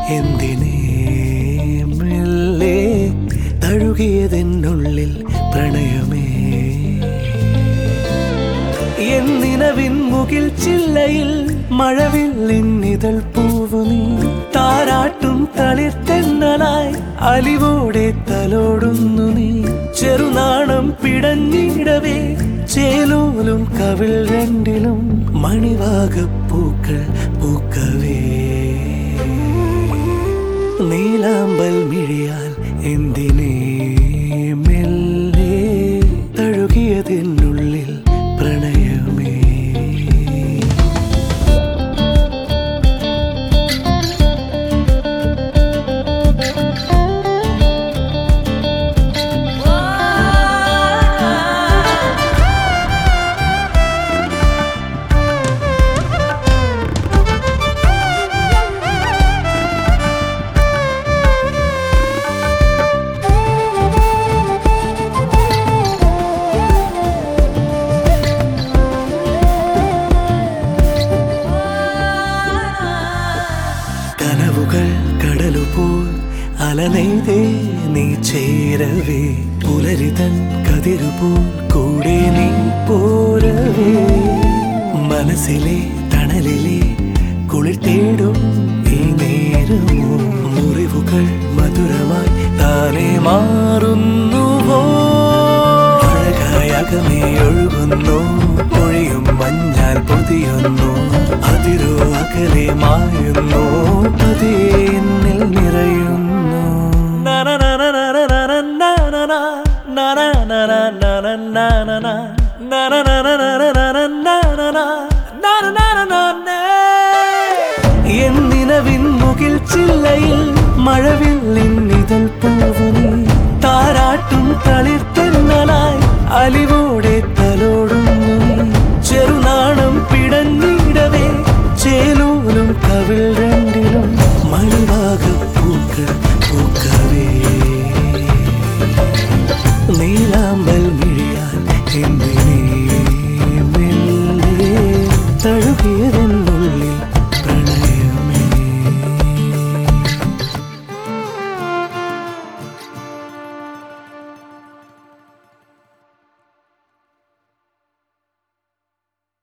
എന്തിനേ മെല്ലെ തഴുകിയതെന്നുള്ളിൽ പ്രണയമേ എന്നിനവിൻ മുകിൽ ചില്ലയിൽ മഴവില്ലിന്നിതൾ പൂവു നീ താരാട്ടും തളിർത്തെന്നലായി അലിവോടെ തലോടുന്നു നീ ചെറുനാണം പിടഞ്ഞിടവേ ചേലോലും കവിൾ രണ്ടിലും മണിവാകപ്പൂക്കൾ പൂക്കവേ നീലാമ്പൽ മിഴിയാൽ എന്തിനേ മെല്ലെ തഴുകിയതിനുള്ളിൽ പ്രണയമേ കനവുകൾ കടലുപോൽ അലനെയ്തേ നീ ചേരവേ പുലരിതൻ കതിരുപോൽ കൂടെ നീ പോരവേ മനസ്സിലെ തണലിലെ കുളിർ തേടും ഈ നേരമോ മുറിവുകൾ മധുരമായി താനെ മാറുന്നുവോ അഴകായകമേ ഒഴുകുന്നു പൊഴിയും മഞ്ഞാൽ പൊതിയുന്നു അതിരോ അകലെ മായുന്നു പതിയെ എന്നിൽ നിറയുന്നു എന്നിനവിൻ മുകിൽ ചില്ലയിൽ മഴവില്ലിന്നിതൾ പൂവു നീ താരാട്ടും തളിർത്തെന്നലായി അലിവോടെ തലോടുന്നു നീ ചെറുനാണം പിടഞ്ഞിടവേ ചേലൂലും കവിൾ രണ്ടിലും മണിവാകപ്പൂക്കൾ പൂക്കവേ നീലാമ്പൽ മിഴിയാൽ എന്തിനേ മെല്ലെ തഴുകിയത്